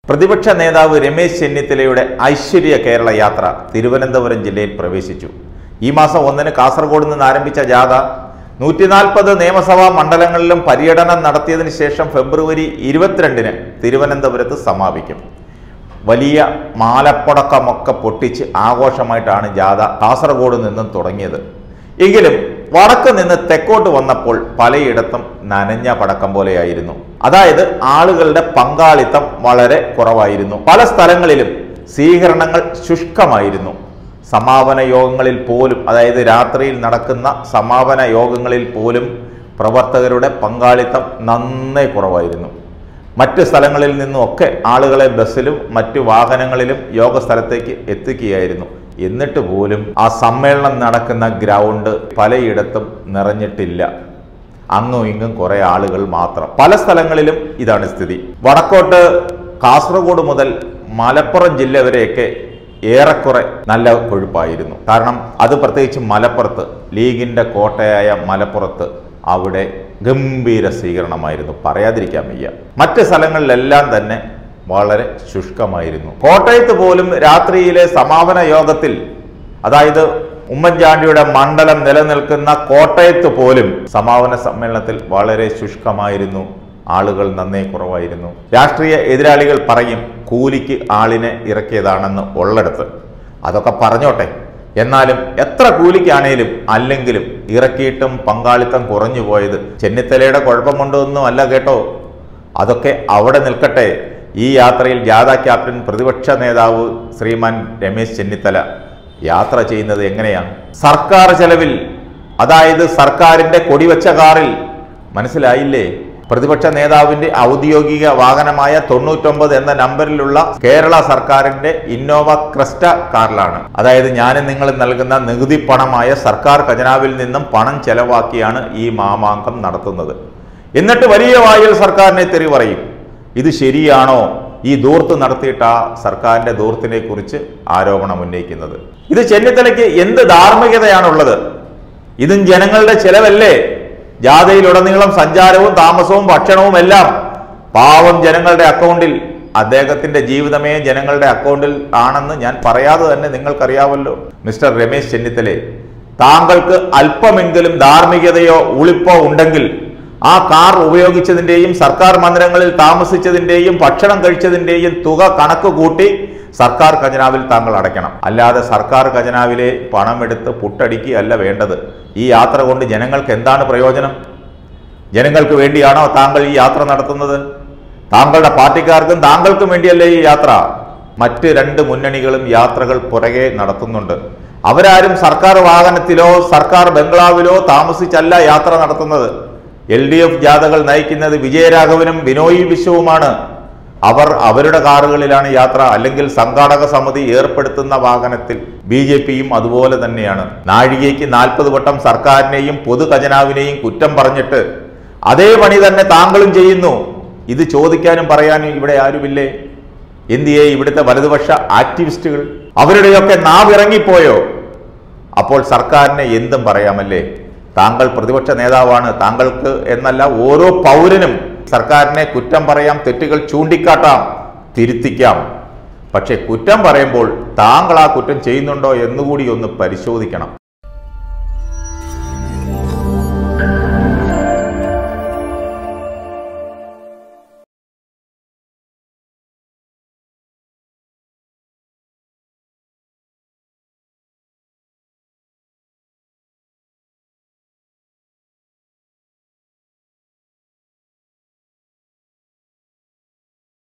പ്രതിപക്ഷ നേതാവ് രമേശ് ചെന്നിത്തലയുടെ ഐശ്വര്യ കേരള യാത്ര തിരുവനന്തപുരം ജില്ലയിൽ പ്രവേശിച്ചു ഈ മാസം ഒന്നിന് കാസർഗോഡ് നിന്ന് ആരംഭിച്ച ജാഥ നൂറ്റി നാൽപ്പത് നിയമസഭാ മണ്ഡലങ്ങളിലും പര്യടനം നടത്തിയതിനു ശേഷം ഫെബ്രുവരി ഇരുപത്തിരണ്ടിന് തിരുവനന്തപുരത്ത് സമാപിക്കും വലിയ മാലപ്പടക്കമൊക്കെ പൊട്ടിച്ച് ആഘോഷമായിട്ടാണ് ജാഥ കാസർഗോഡ് നിന്നും തുടങ്ങിയത് എങ്കിലും വടക്ക് നിന്ന് തെക്കോട്ട് വന്നപ്പോൾ പലയിടത്തും നനഞ്ഞ പടക്കം പോലെയായിരുന്നു അതായത് ആളുകളുടെ പങ്കാളിത്തം വളരെ കുറവായിരുന്നു പല സ്ഥലങ്ങളിലും സ്വീകരണങ്ങൾ ശുഷ്കമായിരുന്നു സമാപന യോഗങ്ങളിൽ പോലും അതായത് രാത്രിയിൽ നടക്കുന്ന സമാപന യോഗങ്ങളിൽ പോലും പ്രവർത്തകരുടെ പങ്കാളിത്തം നന്നേ കുറവായിരുന്നു മറ്റ് സ്ഥലങ്ങളിൽ നിന്നുമൊക്കെ ആളുകളെ ബസ്സിലും മറ്റു വാഹനങ്ങളിലും യോഗ സ്ഥലത്തേക്ക് എത്തിക്കുകയായിരുന്നു എന്നിട്ട് പോലും ആ സമ്മേളനം നടക്കുന്ന ഗ്രൗണ്ട് പലയിടത്തും നിറഞ്ഞിട്ടില്ല അങ്ങും ഇങ്ങും കുറെ ആളുകൾ മാത്രം പല സ്ഥലങ്ങളിലും ഇതാണ് സ്ഥിതി വടക്കോട്ട് കാസർഗോഡ് മുതൽ മലപ്പുറം ജില്ല വരെയൊക്കെ ഏറെക്കുറെ നല്ല കൊഴുപ്പായിരുന്നു കാരണം അത് പ്രത്യേകിച്ച് മലപ്പുറത്ത് ലീഗിന്റെ കോട്ടയായ മലപ്പുറത്ത് അവിടെ ഗംഭീര സ്വീകരണമായിരുന്നു പറയാതിരിക്കാൻ വയ്യ മറ്റ് സ്ഥലങ്ങളിലെല്ലാം തന്നെ വളരെ ശുഷ്കമായിരുന്നു കോട്ടയത്ത് പോലും രാത്രിയിലെ സമാപന യോഗത്തിൽ അതായത് ഉമ്മൻചാണ്ടിയുടെ മണ്ഡലം നിലനിൽക്കുന്ന കോട്ടയത്ത് പോലും സമാപന സമ്മേളനത്തിൽ വളരെ ശുഷ്കമായിരുന്നു ആളുകൾ നന്നേ കുറവായിരുന്നു രാഷ്ട്രീയ എതിരാളികൾ പറയും കൂലിക്ക് ആളിനെ ഇറക്കിയതാണെന്ന് ഉള്ളിടത്ത് അതൊക്കെ പറഞ്ഞോട്ടെ എന്നാലും എത്ര കൂലിക്കാണേലും അല്ലെങ്കിലും ഇറക്കിയിട്ടും പങ്കാളിത്തം കുറഞ്ഞു പോയത് ചെന്നിത്തലയുടെ കുഴപ്പം കൊണ്ടൊന്നും അല്ല കേട്ടോ അതൊക്കെ അവിടെ നിൽക്കട്ടെ ഈ യാത്രയിൽ ജാഥ ക്യാപ്റ്റൻ പ്രതിപക്ഷ നേതാവ് ശ്രീമാൻ രമേശ് ചെന്നിത്തല യാത്ര ചെയ്യുന്നത് എങ്ങനെയാണ് സർക്കാർ ചെലവിൽ അതായത് സർക്കാരിന്റെ കൊടിവച്ച കാറിൽ മനസ്സിലായില്ലേ പ്രതിപക്ഷ നേതാവിന്റെ ഔദ്യോഗിക വാഹനമായ തൊണ്ണൂറ്റൊമ്പത് എന്ന നമ്പറിലുള്ള കേരള സർക്കാരിന്റെ ഇന്നോവ ക്രിസ്റ്റ കാറിലാണ് അതായത് ഞാനും നിങ്ങൾ നൽകുന്ന നികുതി പണമായ സർക്കാർ ഖജനാവിൽ നിന്നും പണം ചെലവാക്കിയാണ് ഈ മാമാങ്കം നടത്തുന്നത് എന്നിട്ട് വലിയ വായിൽ സർക്കാരിനെ തെറി പറയും ഇത് ശരിയാണോ ഈ ദൂർത്ത് നടത്തിയിട്ട് ആ സർക്കാരിന്റെ ദൂർത്തിനെ കുറിച്ച് ആരോപണം ഉന്നയിക്കുന്നത് ഇത് ചെന്നിത്തലയ്ക്ക് എന്ത് ധാർമ്മികതയാണുള്ളത് ഇതും ജനങ്ങളുടെ ചെലവല്ലേ ജാഥയിലുടനീളം സഞ്ചാരവും താമസവും ഭക്ഷണവും എല്ലാം പാവം ജനങ്ങളുടെ അക്കൗണ്ടിൽ അദ്ദേഹത്തിന്റെ ജീവിതമേ ജനങ്ങളുടെ അക്കൗണ്ടിൽ ആണെന്ന് ഞാൻ പറയാതെ തന്നെ നിങ്ങൾക്കറിയാമല്ലോ മിസ്റ്റർ രമേശ് ചെന്നിത്തലെ താങ്കൾക്ക് അല്പമെങ്കിലും ധാർമ്മികതയോ ഉളിപ്പോ ഉണ്ടെങ്കിൽ ആ കാർ ഉപയോഗിച്ചതിന്റെയും സർക്കാർ മന്ദിരങ്ങളിൽ താമസിച്ചതിന്റെയും ഭക്ഷണം കഴിച്ചതിന്റെയും തുക കണക്ക് കൂട്ടി സർക്കാർ ഖജനാവിൽ താങ്കൾ അടയ്ക്കണം അല്ലാതെ സർക്കാർ ഖജനാവിലെ പണമെടുത്ത് പുട്ടടിക്കുകയല്ല വേണ്ടത് ഈ യാത്ര കൊണ്ട് ജനങ്ങൾക്ക് എന്താണ് പ്രയോജനം ജനങ്ങൾക്ക് വേണ്ടിയാണോ താങ്കൾ ഈ യാത്ര നടത്തുന്നത് താങ്കളുടെ പാർട്ടിക്കാർക്കും താങ്കൾക്കും വേണ്ടിയല്ലേ ഈ യാത്ര മറ്റ് രണ്ട് മുന്നണികളും യാത്രകൾ പുറകെ നടത്തുന്നുണ്ട് അവരാരും സർക്കാർ വാഹനത്തിലോ സർക്കാർ ബംഗ്ലാവിലോ താമസിച്ചല്ല യാത്ര നടത്തുന്നത് എൽ ഡി എഫ് ജാഥകൾ നയിക്കുന്നത് വിജയരാഘവനും ബിനോയ് വിശ്വവുമാണ് അവർ അവരുടെ കാറുകളിലാണ് യാത്ര അല്ലെങ്കിൽ സംഘാടക സമിതി ഏർപ്പെടുത്തുന്ന വാഹനത്തിൽ ബി ജെ പിയും അതുപോലെ തന്നെയാണ് നാഴികയ്ക്ക് നാൽപ്പത് വട്ടം സർക്കാരിനെയും പൊതു ഖജനാവിനെയും കുറ്റം പറഞ്ഞിട്ട് അതേ പണി തന്നെ താങ്കളും ചെയ്യുന്നു ഇത് ചോദിക്കാനും പറയാനും ഇവിടെ ആരുമില്ലേ എന്തിയെ ഇവിടുത്തെ വലതുപക്ഷ ആക്ടിവിസ്റ്റുകൾ അവരുടെയൊക്കെ നാവിറങ്ങിപ്പോയോ അപ്പോൾ സർക്കാരിനെ എന്തും പറയാമല്ലേ താങ്കൾ പ്രതിപക്ഷ നേതാവാണ് താങ്കൾക്ക് എന്നല്ല ഓരോ പൗരനും സർക്കാരിനെ കുറ്റം പറയാം തെറ്റുകൾ ചൂണ്ടിക്കാട്ടാം തിരുത്തിക്കാം പക്ഷെ കുറ്റം പറയുമ്പോൾ താങ്കൾ ആ കുറ്റം ചെയ്യുന്നുണ്ടോ എന്നുകൂടി ഒന്ന് പരിശോധിക്കണം